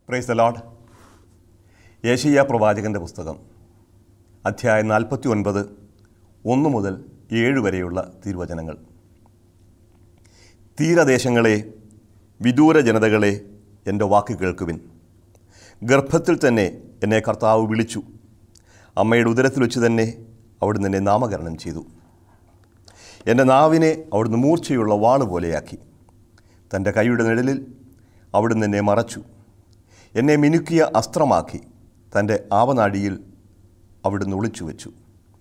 praise the load യേശയ്യ പ്രവാചകൻ്റെ പുസ്തകം അധ്യായം നാൽപ്പത്തി ഒൻപത് ഒന്ന് മുതൽ ഏഴ് വരെയുള്ള തിരുവചനങ്ങൾ തീരദേശങ്ങളെ വിദൂര ജനതകളെ എൻ്റെ വാക്ക് കേൾക്കുവിൻ ഗർഭത്തിൽ തന്നെ എന്നെ കർത്താവ് വിളിച്ചു അമ്മയുടെ ഉദരത്തിൽ വെച്ച് തന്നെ അവിടുന്ന് എന്നെ നാമകരണം ചെയ്തു എൻ്റെ നാവിനെ അവിടുന്ന് മൂർച്ചയുള്ള വാള് പോലെയാക്കി തൻ്റെ കൈയുടെ നിഴലിൽ അവിടുന്ന് എന്നെ മറച്ചു എന്നെ മിനുക്കിയ അസ്ത്രമാക്കി തൻ്റെ ആവനാടിയിൽ അവിടുന്ന് ഒളിച്ചു വെച്ചു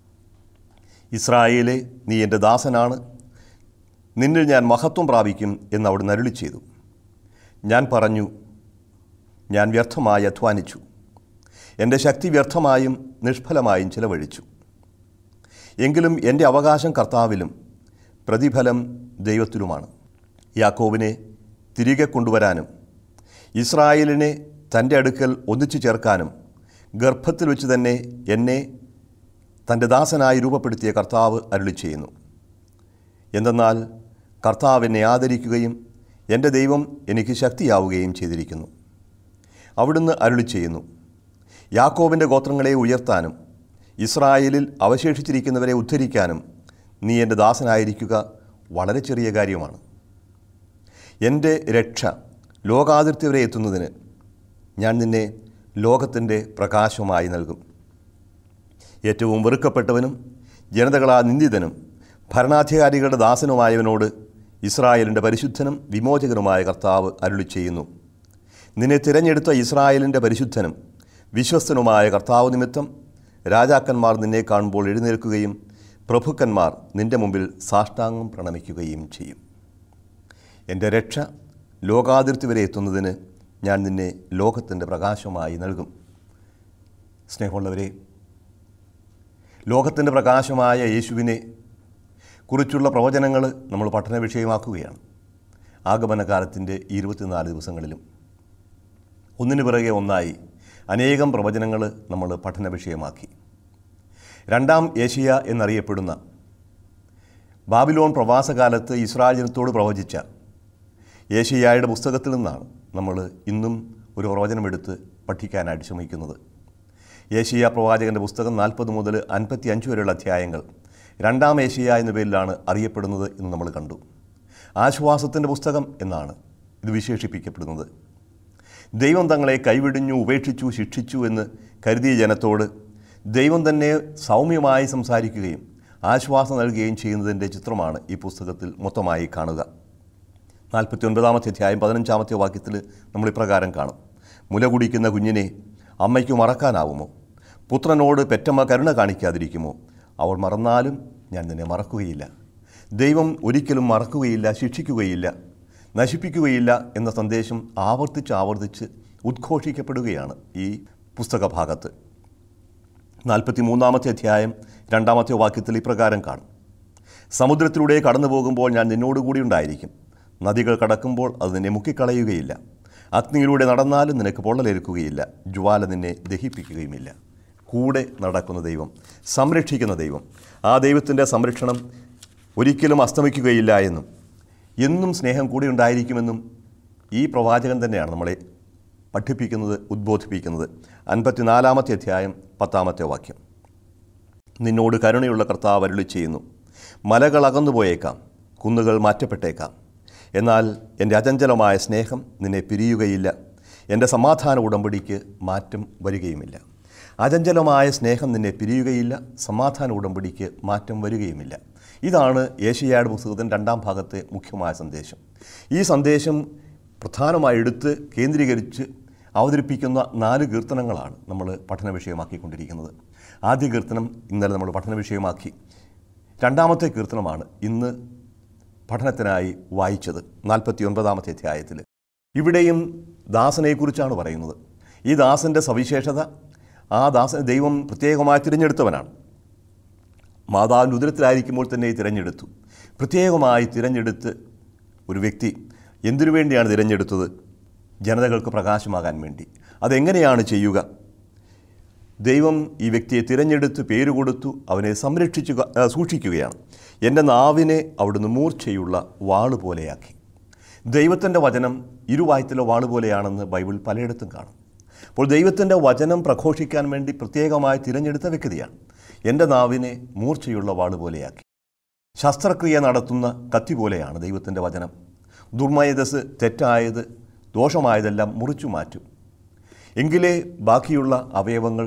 ഇസ്രായേലെ നീ എൻ്റെ ദാസനാണ് നിന്നിൽ ഞാൻ മഹത്വം പ്രാപിക്കും എന്ന് അവിടുന്ന് അരുളി ചെയ്തു ഞാൻ പറഞ്ഞു ഞാൻ വ്യർത്ഥമായി അധ്വാനിച്ചു എൻ്റെ ശക്തി വ്യർത്ഥമായും നിഷ്ഫലമായും ചിലവഴിച്ചു എങ്കിലും എൻ്റെ അവകാശം കർത്താവിലും പ്രതിഫലം ദൈവത്തിലുമാണ് യാക്കോബിനെ തിരികെ കൊണ്ടുവരാനും ഇസ്രായേലിനെ തൻ്റെ അടുക്കൽ ഒന്നിച്ചു ചേർക്കാനും ഗർഭത്തിൽ വെച്ച് തന്നെ എന്നെ തൻ്റെ ദാസനായി രൂപപ്പെടുത്തിയ കർത്താവ് അരുളി ചെയ്യുന്നു എന്തെന്നാൽ കർത്താവ് എന്നെ ആദരിക്കുകയും എൻ്റെ ദൈവം എനിക്ക് ശക്തിയാവുകയും ചെയ്തിരിക്കുന്നു അവിടുന്ന് അരുളി ചെയ്യുന്നു യാക്കോബിൻ്റെ ഗോത്രങ്ങളെ ഉയർത്താനും ഇസ്രായേലിൽ അവശേഷിച്ചിരിക്കുന്നവരെ ഉദ്ധരിക്കാനും നീ എൻ്റെ ദാസനായിരിക്കുക വളരെ ചെറിയ കാര്യമാണ് എൻ്റെ രക്ഷ ലോകാതിർത്തി വരെ എത്തുന്നതിന് ഞാൻ നിന്നെ ലോകത്തിൻ്റെ പ്രകാശമായി നൽകും ഏറ്റവും വെറുക്കപ്പെട്ടവനും ജനതകളാ നിന്ദിതനും ഭരണാധികാരികളുടെ ദാസനുമായവനോട് ഇസ്രായേലിൻ്റെ പരിശുദ്ധനും വിമോചകനുമായ കർത്താവ് അരുളി ചെയ്യുന്നു നിന്നെ തിരഞ്ഞെടുത്ത ഇസ്രായേലിൻ്റെ പരിശുദ്ധനും വിശ്വസ്തനുമായ കർത്താവ് നിമിത്തം രാജാക്കന്മാർ നിന്നെ കാണുമ്പോൾ എഴുന്നേൽക്കുകയും പ്രഭുക്കന്മാർ നിന്റെ മുമ്പിൽ സാഷ്ടാംഗം പ്രണമിക്കുകയും ചെയ്യും എൻ്റെ രക്ഷ ലോകാതിർത്തി വരെ എത്തുന്നതിന് ഞാൻ നിന്നെ ലോകത്തിൻ്റെ പ്രകാശമായി നൽകും സ്നേഹമുള്ളവരെ ലോകത്തിൻ്റെ പ്രകാശമായ യേശുവിനെ കുറിച്ചുള്ള പ്രവചനങ്ങൾ നമ്മൾ പഠന വിഷയമാക്കുകയാണ് ആഗമനകാലത്തിൻ്റെ ഇരുപത്തിനാല് ദിവസങ്ങളിലും ഒന്നിനു പിറകെ ഒന്നായി അനേകം പ്രവചനങ്ങൾ നമ്മൾ പഠന വിഷയമാക്കി രണ്ടാം ഏഷ്യ എന്നറിയപ്പെടുന്ന ബാബിലോൺ പ്രവാസകാലത്ത് ഇസ്രായേൽ ജനത്തോട് പ്രവചിച്ച ഏഷ്യയുടെ പുസ്തകത്തിൽ നിന്നാണ് നമ്മൾ ഇന്നും ഒരു പ്രവചനമെടുത്ത് പഠിക്കാനായിട്ട് ശ്രമിക്കുന്നത് ഏഷ്യ പ്രവാചകൻ്റെ പുസ്തകം നാൽപ്പത് മുതൽ അൻപത്തി അഞ്ച് വരെയുള്ള അധ്യായങ്ങൾ രണ്ടാം ഏഷ്യ എന്ന പേരിലാണ് അറിയപ്പെടുന്നത് എന്ന് നമ്മൾ കണ്ടു ആശ്വാസത്തിൻ്റെ പുസ്തകം എന്നാണ് ഇത് വിശേഷിപ്പിക്കപ്പെടുന്നത് ദൈവം തങ്ങളെ കൈവിടിഞ്ഞു ഉപേക്ഷിച്ചു ശിക്ഷിച്ചു എന്ന് കരുതിയ ജനത്തോട് ദൈവം തന്നെ സൗമ്യമായി സംസാരിക്കുകയും ആശ്വാസം നൽകുകയും ചെയ്യുന്നതിൻ്റെ ചിത്രമാണ് ഈ പുസ്തകത്തിൽ മൊത്തമായി കാണുക നാൽപ്പത്തി ഒൻപതാമത്തെ അധ്യായം പതിനഞ്ചാമത്തെ വാക്യത്തിൽ നമ്മൾ ഇപ്രകാരം കാണും മുല കുടിക്കുന്ന കുഞ്ഞിനെ അമ്മയ്ക്ക് മറക്കാനാവുമോ പുത്രനോട് പെറ്റമ്മ കരുണ കാണിക്കാതിരിക്കുമോ അവൾ മറന്നാലും ഞാൻ നിന്നെ മറക്കുകയില്ല ദൈവം ഒരിക്കലും മറക്കുകയില്ല ശിക്ഷിക്കുകയില്ല നശിപ്പിക്കുകയില്ല എന്ന സന്ദേശം ആവർത്തിച്ച് ആവർത്തിച്ച് ഉദ്ഘോഷിക്കപ്പെടുകയാണ് ഈ പുസ്തകഭാഗത്ത് നാൽപ്പത്തി മൂന്നാമത്തെ അധ്യായം രണ്ടാമത്തെ വാക്യത്തിൽ ഇപ്രകാരം കാണും സമുദ്രത്തിലൂടെ കടന്നു പോകുമ്പോൾ ഞാൻ നിന്നോടുകൂടി ഉണ്ടായിരിക്കും നദികൾ കടക്കുമ്പോൾ അത് നിന്നെ മുക്കിക്കളയുകയില്ല അഗ്നിയിലൂടെ നടന്നാലും നിനക്ക് പൊള്ളലേൽക്കുകയില്ല ജ്വാല നിന്നെ ദഹിപ്പിക്കുകയുമില്ല കൂടെ നടക്കുന്ന ദൈവം സംരക്ഷിക്കുന്ന ദൈവം ആ ദൈവത്തിൻ്റെ സംരക്ഷണം ഒരിക്കലും അസ്തമിക്കുകയില്ല എന്നും എന്നും സ്നേഹം കൂടെ ഉണ്ടായിരിക്കുമെന്നും ഈ പ്രവാചകൻ തന്നെയാണ് നമ്മളെ പഠിപ്പിക്കുന്നത് ഉദ്ബോധിപ്പിക്കുന്നത് അൻപത്തിനാലാമത്തെ അധ്യായം പത്താമത്തെ വാക്യം നിന്നോട് കരുണയുള്ള കർത്താവ് അരുളി ചെയ്യുന്നു മലകൾ അകന്നു പോയേക്കാം കുന്നുകൾ മാറ്റപ്പെട്ടേക്കാം എന്നാൽ എൻ്റെ അചഞ്ചലമായ സ്നേഹം നിന്നെ പിരിയുകയില്ല എൻ്റെ സമാധാന ഉടമ്പടിക്ക് മാറ്റം വരികയുമില്ല അചഞ്ചലമായ സ്നേഹം നിന്നെ പിരിയുകയില്ല സമാധാന ഉടമ്പടിക്ക് മാറ്റം വരികയുമില്ല ഇതാണ് ഏഷ്യയുടെ പുസ്തകത്തിൻ്റെ രണ്ടാം ഭാഗത്തെ മുഖ്യമായ സന്ദേശം ഈ സന്ദേശം പ്രധാനമായി എടുത്ത് കേന്ദ്രീകരിച്ച് അവതരിപ്പിക്കുന്ന നാല് കീർത്തനങ്ങളാണ് നമ്മൾ പഠന വിഷയമാക്കിക്കൊണ്ടിരിക്കുന്നത് ആദ്യ കീർത്തനം ഇന്നലെ നമ്മൾ പഠന വിഷയമാക്കി രണ്ടാമത്തെ കീർത്തനമാണ് ഇന്ന് പഠനത്തിനായി വായിച്ചത് നാൽപ്പത്തി ഒൻപതാമത്തെ അധ്യായത്തിൽ ഇവിടെയും ദാസനെക്കുറിച്ചാണ് പറയുന്നത് ഈ ദാസൻ്റെ സവിശേഷത ആ ദാസൻ ദൈവം പ്രത്യേകമായി തിരഞ്ഞെടുത്തവനാണ് മാതാവിൻ്റെ ഉദരത്തിലായിരിക്കുമ്പോൾ തന്നെ തിരഞ്ഞെടുത്തു പ്രത്യേകമായി തിരഞ്ഞെടുത്ത് ഒരു വ്യക്തി എന്തിനു വേണ്ടിയാണ് തിരഞ്ഞെടുത്തത് ജനതകൾക്ക് പ്രകാശമാകാൻ വേണ്ടി അതെങ്ങനെയാണ് ചെയ്യുക ദൈവം ഈ വ്യക്തിയെ തിരഞ്ഞെടുത്ത് പേര് കൊടുത്തു അവനെ സംരക്ഷിച്ചു സൂക്ഷിക്കുകയാണ് എൻ്റെ നാവിനെ അവിടുന്ന് മൂർച്ചയുള്ള വാള് പോലെയാക്കി ദൈവത്തിൻ്റെ വചനം ഇരുവായത്തിലെ വാളുപോലെയാണെന്ന് ബൈബിൾ പലയിടത്തും കാണും അപ്പോൾ ദൈവത്തിൻ്റെ വചനം പ്രഘോഷിക്കാൻ വേണ്ടി പ്രത്യേകമായി തിരഞ്ഞെടുത്ത വ്യക്തിയാണ് എൻ്റെ നാവിനെ മൂർച്ചയുള്ള വാളുപോലെയാക്കി ശസ്ത്രക്രിയ നടത്തുന്ന കത്തി പോലെയാണ് ദൈവത്തിൻ്റെ വചനം ദുർമയതസ് തെറ്റായത് ദോഷമായതെല്ലാം മുറിച്ചു മാറ്റും എങ്കിലേ ബാക്കിയുള്ള അവയവങ്ങൾ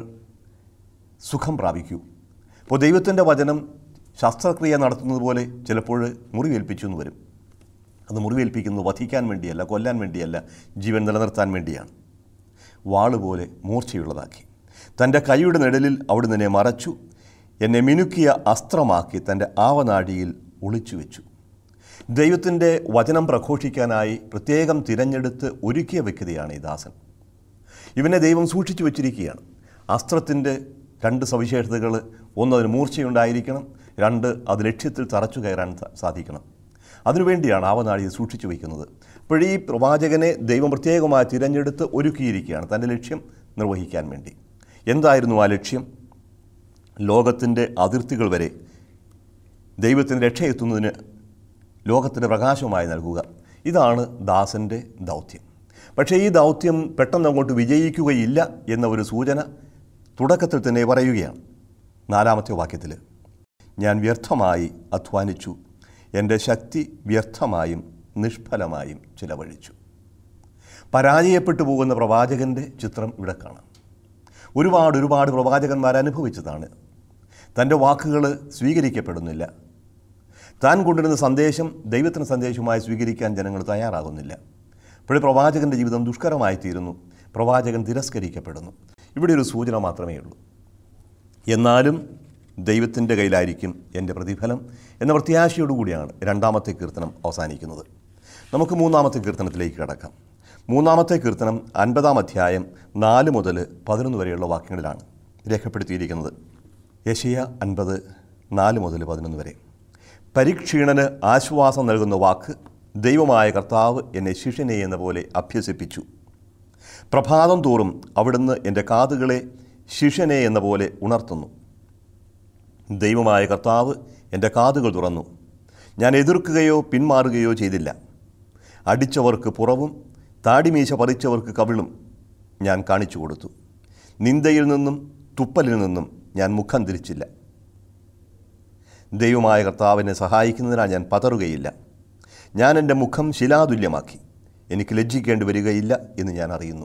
സുഖം പ്രാപിക്കൂ അപ്പോൾ ദൈവത്തിൻ്റെ വചനം ശസ്ത്രക്രിയ നടത്തുന്നത് പോലെ ചിലപ്പോൾ മുറിവേൽപ്പിച്ചു എന്ന് വരും അത് മുറിവേൽപ്പിക്കുന്നത് വധിക്കാൻ വേണ്ടിയല്ല കൊല്ലാൻ വേണ്ടിയല്ല ജീവൻ നിലനിർത്താൻ വേണ്ടിയാണ് വാളുപോലെ മൂർച്ചയുള്ളതാക്കി തൻ്റെ കൈയുടെ നിഴലിൽ അവിടുന്ന് എന്നെ മറച്ചു എന്നെ മിനുക്കിയ അസ്ത്രമാക്കി തൻ്റെ ആവനാഴിയിൽ ഒളിച്ചു വെച്ചു ദൈവത്തിൻ്റെ വചനം പ്രഘോഷിക്കാനായി പ്രത്യേകം തിരഞ്ഞെടുത്ത് ഒരുക്കിയ വ്യക്തിയാണ് ഈ ദാസൻ ഇവനെ ദൈവം സൂക്ഷിച്ചു വച്ചിരിക്കുകയാണ് അസ്ത്രത്തിൻ്റെ രണ്ട് സവിശേഷതകൾ ഒന്ന് അതിന് മൂർച്ചയുണ്ടായിരിക്കണം രണ്ട് അത് ലക്ഷ്യത്തിൽ തറച്ചു കയറാൻ സ- സാധിക്കണം അതിനുവേണ്ടിയാണ് ആവനാഴിയെ സൂക്ഷിച്ചു വയ്ക്കുന്നത് അപ്പോൾ ഈ പ്രവാചകനെ ദൈവം പ്രത്യേകമായി തിരഞ്ഞെടുത്ത് ഒരുക്കിയിരിക്കുകയാണ് തൻ്റെ ലക്ഷ്യം നിർവഹിക്കാൻ വേണ്ടി എന്തായിരുന്നു ആ ലക്ഷ്യം ലോകത്തിൻ്റെ അതിർത്തികൾ വരെ ദൈവത്തിന് രക്ഷയെത്തുന്നതിന് ലോകത്തിന് പ്രകാശമായി നൽകുക ഇതാണ് ദാസൻ്റെ ദൗത്യം പക്ഷേ ഈ ദൗത്യം പെട്ടെന്ന് അങ്ങോട്ട് വിജയിക്കുകയില്ല എന്ന ഒരു സൂചന തുടക്കത്തിൽ തന്നെ പറയുകയാണ് നാലാമത്തെ വാക്യത്തിൽ ഞാൻ വ്യർത്ഥമായി അധ്വാനിച്ചു എൻ്റെ ശക്തി വ്യർത്ഥമായും നിഷ്ഫലമായും ചിലവഴിച്ചു പരാജയപ്പെട്ടു പോകുന്ന പ്രവാചകൻ്റെ ചിത്രം ഇവിടെ കാണാം ഒരുപാട് ഒരുപാട് പ്രവാചകന്മാർ അനുഭവിച്ചതാണ് തൻ്റെ വാക്കുകൾ സ്വീകരിക്കപ്പെടുന്നില്ല താൻ കൊണ്ടുവരുന്ന സന്ദേശം ദൈവത്തിന് സന്ദേശമായി സ്വീകരിക്കാൻ ജനങ്ങൾ തയ്യാറാകുന്നില്ല അപ്പോഴേ പ്രവാചകൻ്റെ ജീവിതം ദുഷ്കരമായി തീരുന്നു പ്രവാചകൻ തിരസ്കരിക്കപ്പെടുന്നു ഇവിടെ ഒരു സൂചന മാത്രമേ ഉള്ളൂ എന്നാലും ദൈവത്തിൻ്റെ കയ്യിലായിരിക്കും എൻ്റെ പ്രതിഫലം എന്ന പ്രത്യാശയോടുകൂടിയാണ് രണ്ടാമത്തെ കീർത്തനം അവസാനിക്കുന്നത് നമുക്ക് മൂന്നാമത്തെ കീർത്തനത്തിലേക്ക് കിടക്കാം മൂന്നാമത്തെ കീർത്തനം അൻപതാം അധ്യായം നാല് മുതൽ പതിനൊന്ന് വരെയുള്ള വാക്യങ്ങളിലാണ് രേഖപ്പെടുത്തിയിരിക്കുന്നത് യശയ അൻപത് നാല് മുതൽ പതിനൊന്ന് വരെ പരീക്ഷീണന് ആശ്വാസം നൽകുന്ന വാക്ക് ദൈവമായ കർത്താവ് എന്നെ ശിഷ്യനെ എന്ന പോലെ അഭ്യസിപ്പിച്ചു പ്രഭാതം തോറും അവിടുന്ന് എൻ്റെ കാതുകളെ ശിഷ്യനെ എന്ന പോലെ ഉണർത്തുന്നു ദൈവമായ കർത്താവ് എൻ്റെ കാതുകൾ തുറന്നു ഞാൻ എതിർക്കുകയോ പിന്മാറുകയോ ചെയ്തില്ല അടിച്ചവർക്ക് പുറവും താടിമീശ പറിച്ചവർക്ക് കവിളും ഞാൻ കാണിച്ചു കൊടുത്തു നിന്ദയിൽ നിന്നും തുപ്പലിൽ നിന്നും ഞാൻ മുഖം തിരിച്ചില്ല ദൈവമായ കർത്താവിനെ സഹായിക്കുന്നതിനാൽ ഞാൻ പതറുകയില്ല ഞാൻ എൻ്റെ മുഖം ശിലാതുല്യമാക്കി എനിക്ക് ലജ്ജിക്കേണ്ടി വരികയില്ല എന്ന് ഞാൻ അറിയുന്നു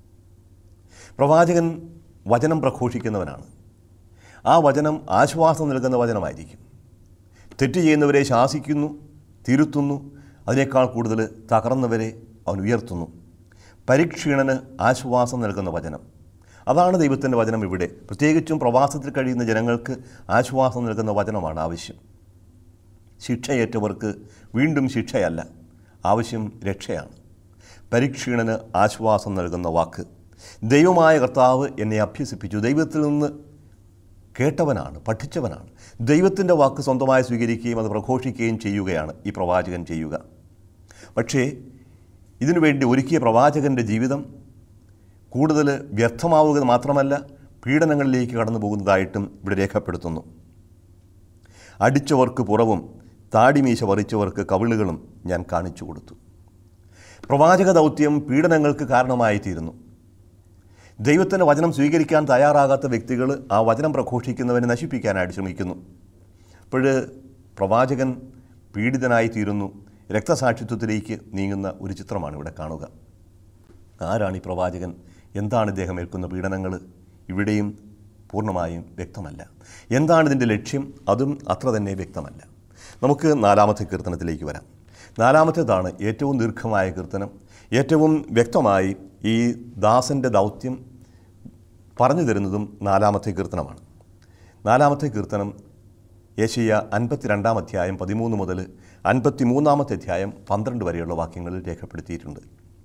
പ്രവാചകൻ വചനം പ്രഘോഷിക്കുന്നവനാണ് ആ വചനം ആശ്വാസം നൽകുന്ന വചനമായിരിക്കും തെറ്റ് ചെയ്യുന്നവരെ ശാസിക്കുന്നു തിരുത്തുന്നു അതിനേക്കാൾ കൂടുതൽ തകർന്നവരെ അവൻ ഉയർത്തുന്നു പരീക്ഷീണന് ആശ്വാസം നൽകുന്ന വചനം അതാണ് ദൈവത്തിൻ്റെ വചനം ഇവിടെ പ്രത്യേകിച്ചും പ്രവാസത്തിൽ കഴിയുന്ന ജനങ്ങൾക്ക് ആശ്വാസം നൽകുന്ന വചനമാണ് ആവശ്യം ശിക്ഷയേറ്റവർക്ക് വീണ്ടും ശിക്ഷയല്ല ആവശ്യം രക്ഷയാണ് പരീക്ഷീണന് ആശ്വാസം നൽകുന്ന വാക്ക് ദൈവമായ കർത്താവ് എന്നെ അഭ്യസിപ്പിച്ചു ദൈവത്തിൽ നിന്ന് കേട്ടവനാണ് പഠിച്ചവനാണ് ദൈവത്തിൻ്റെ വാക്ക് സ്വന്തമായി സ്വീകരിക്കുകയും അത് പ്രഘോഷിക്കുകയും ചെയ്യുകയാണ് ഈ പ്രവാചകൻ ചെയ്യുക പക്ഷേ ഇതിനുവേണ്ടി ഒരുക്കിയ പ്രവാചകൻ്റെ ജീവിതം കൂടുതൽ വ്യർത്ഥമാവുക മാത്രമല്ല പീഡനങ്ങളിലേക്ക് കടന്നു പോകുന്നതായിട്ടും ഇവിടെ രേഖപ്പെടുത്തുന്നു അടിച്ചവർക്ക് പുറവും താടിമീശ പറിച്ചവർക്ക് കവിളുകളും ഞാൻ കാണിച്ചു കൊടുത്തു പ്രവാചക ദൗത്യം പീഡനങ്ങൾക്ക് കാരണമായി തീരുന്നു ദൈവത്തിൻ്റെ വചനം സ്വീകരിക്കാൻ തയ്യാറാകാത്ത വ്യക്തികൾ ആ വചനം പ്രഘോഷിക്കുന്നവനെ നശിപ്പിക്കാനായിട്ട് ശ്രമിക്കുന്നു അപ്പോൾ പ്രവാചകൻ പീഡിതനായി തീരുന്നു രക്തസാക്ഷിത്വത്തിലേക്ക് നീങ്ങുന്ന ഒരു ചിത്രമാണ് ഇവിടെ കാണുക ആരാണ് ഈ പ്രവാചകൻ എന്താണ് ഇദ്ദേഹം ഏൽക്കുന്ന പീഡനങ്ങൾ ഇവിടെയും പൂർണ്ണമായും വ്യക്തമല്ല എന്താണ് ഇതിൻ്റെ ലക്ഷ്യം അതും അത്ര തന്നെ വ്യക്തമല്ല നമുക്ക് നാലാമത്തെ കീർത്തനത്തിലേക്ക് വരാം നാലാമത്തേതാണ് ഏറ്റവും ദീർഘമായ കീർത്തനം ഏറ്റവും വ്യക്തമായി ഈ ദാസൻ്റെ ദൗത്യം പറഞ്ഞു തരുന്നതും നാലാമത്തെ കീർത്തനമാണ് നാലാമത്തെ കീർത്തനം യേശയ്യ അൻപത്തിരണ്ടാം അധ്യായം പതിമൂന്ന് മുതൽ അൻപത്തി മൂന്നാമത്തെ അധ്യായം പന്ത്രണ്ട് വരെയുള്ള വാക്യങ്ങളിൽ രേഖപ്പെടുത്തിയിട്ടുണ്ട്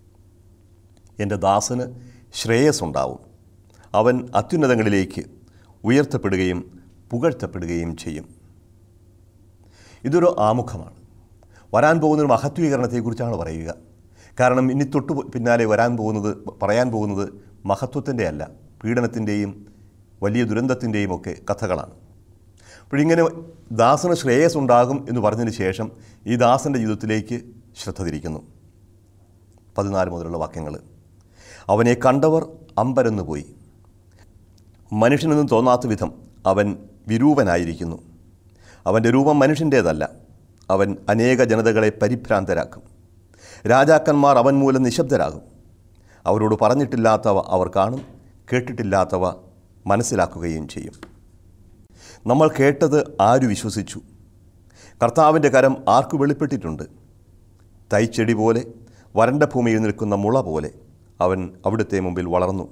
എൻ്റെ ദാസന് ശ്രേയസ്സുണ്ടാവും അവൻ അത്യുന്നതങ്ങളിലേക്ക് ഉയർത്തപ്പെടുകയും പുകഴ്ത്തപ്പെടുകയും ചെയ്യും ഇതൊരു ആമുഖമാണ് വരാൻ പോകുന്ന ഒരു മഹത്വീകരണത്തെക്കുറിച്ചാണ് പറയുക കാരണം ഇനി തൊട്ടു പിന്നാലെ വരാൻ പോകുന്നത് പറയാൻ പോകുന്നത് മഹത്വത്തിൻ്റെ അല്ല പീഡനത്തിൻ്റെയും വലിയ ദുരന്തത്തിൻ്റെയും ഒക്കെ കഥകളാണ് അപ്പോഴിങ്ങനെ ദാസന് ശ്രേയസ് ഉണ്ടാകും എന്ന് പറഞ്ഞതിന് ശേഷം ഈ ദാസൻ്റെ ജീവിതത്തിലേക്ക് ശ്രദ്ധ തിരിക്കുന്നു പതിനാല് മുതലുള്ള വാക്യങ്ങൾ അവനെ കണ്ടവർ അമ്പരന്നു പോയി മനുഷ്യനെന്ന് തോന്നാത്ത വിധം അവൻ വിരൂപനായിരിക്കുന്നു അവൻ്റെ രൂപം മനുഷ്യൻ്റേതല്ല അവൻ അനേക ജനതകളെ പരിഭ്രാന്തരാക്കും രാജാക്കന്മാർ അവൻ മൂലം നിശബ്ദരാകും അവരോട് പറഞ്ഞിട്ടില്ലാത്തവ അവർ കാണും കേട്ടിട്ടില്ലാത്തവ മനസ്സിലാക്കുകയും ചെയ്യും നമ്മൾ കേട്ടത് ആരു വിശ്വസിച്ചു കർത്താവിൻ്റെ കരം ആർക്കു വെളിപ്പെട്ടിട്ടുണ്ട് തൈച്ചെടി പോലെ വരണ്ട ഭൂമിയിൽ നിൽക്കുന്ന മുള പോലെ അവൻ അവിടുത്തെ മുമ്പിൽ വളർന്നു